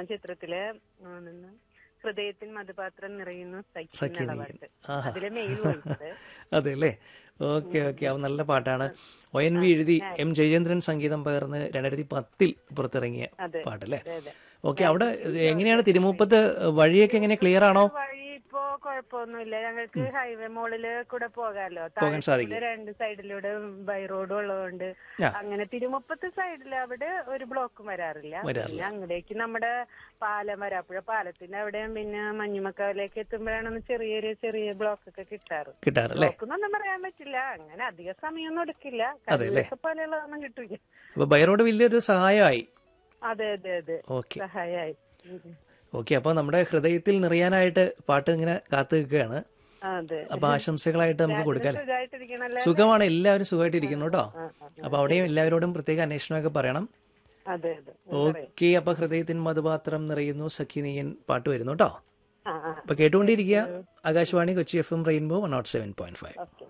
ചിത്രത്തില് ആണെന്ന് ഹൃദയത്തിൻ മധുപാത്രം നിറയുന്നു സഖി സഖി എന്നുള്ള നീ. പാട്ട് ആഹാ. അതിലെ മെയിൽ വോയിസ് അതെ അല്ലേ ഓക്കെ ഓക്കെ അത് നല്ല പാട്ടാണ് ഒ എൻ വി എഴുതി എം ജയചന്ദ്രൻ സംഗീതം പകർന്ന് രണ്ടായിരത്തി പത്തിൽ പുറത്തിറങ്ങിയ അതെ. പാട്ടല്ലേ അതെ അതെ ഓക്കെ അവിടെ ഇത് എങ്ങനെയാണ് തിരുമുപ്പത്ത് വഴിയൊക്കെ എങ്ങനെ ക്ലിയർ ആണോ വഴി ഇപ്പോ കുഴപ്പമൊന്നുമില്ല ഞങ്ങൾക്ക് ഹൈവേ മോളില് കൂടെ പോകാലോ പോകാൻ സാധിക്കും. താഴെ രണ്ട് സൈഡിലൂടെ ബൈ റോഡും ഉള്ളതുകൊണ്ട് ആ. അങ്ങനെ തിരുമുപ്പത്ത് സൈഡിൽ അവിടെ ഒരു ബ്ലോക്കും വരാറില്ല വരാറില്ല. പിന്നെ അങ്ങടേക്ക് നമ്മുടെ പാലം വരാപ്പുഴ പാലത്തിന്റെ അവിടെയും പിന്നെ മഞ്ഞുമക്കാവിലേക്ക് എത്തുമ്പോഴാണ് ഒന്ന് ചെറിയൊരു ചെറിയ ബ്ലോക്ക് ഒക്കെ കിട്ടാറ് കിട്ടാറല്ലേ ബ്ലോക്ക് എന്നൊന്നും പറയാൻ പറ്റില്ല അങ്ങനെ അധിക സമയമൊന്നും എടുക്കില്ല അതെ അല്ലേ? കല്ലൊക്കെ പോലെയുള്ളതൊന്നും കിട്ടില്ല അപ്പൊ ബൈറോഡ് വലിയൊരു സഹായമായി അതെ അതെ അതെ ഓക്കെ സഹായായി ഉം. ഓക്കെ അപ്പൊ നമ്മുടെ ഹൃദയത്തിൽ നിറയാനായിട്ട് പാട്ട് ഇങ്ങനെ കാത്തു നിൽക്കുകയാണ് അതെ അപ്പൊ ആശംസകളായിട്ട് നമുക്ക് കൊടുക്കാം സുഖമായിട്ടിരിക്കണല്ലേ സുഖമാണ് എല്ലാവരും സുഖമായിട്ടിരിക്കുന്നു കേട്ടോ ആ, ആ. അപ്പൊ അവിടെയും എല്ലാവരോടും പ്രത്യേക അന്വേഷണമൊക്കെ പറയണം അതെ അതെ ഓക്കെ അപ്പൊ ഹൃദയത്തിൻ മധുപാത്രം നിറയുന്നു സഖിനീയൻ പാട്ട് വരുന്നു കേട്ടോ ആ ആ അപ്പൊ കേട്ടുകൊണ്ടിരിക്കുക Akashvani Kochi F M rainbow one naught seven point five okay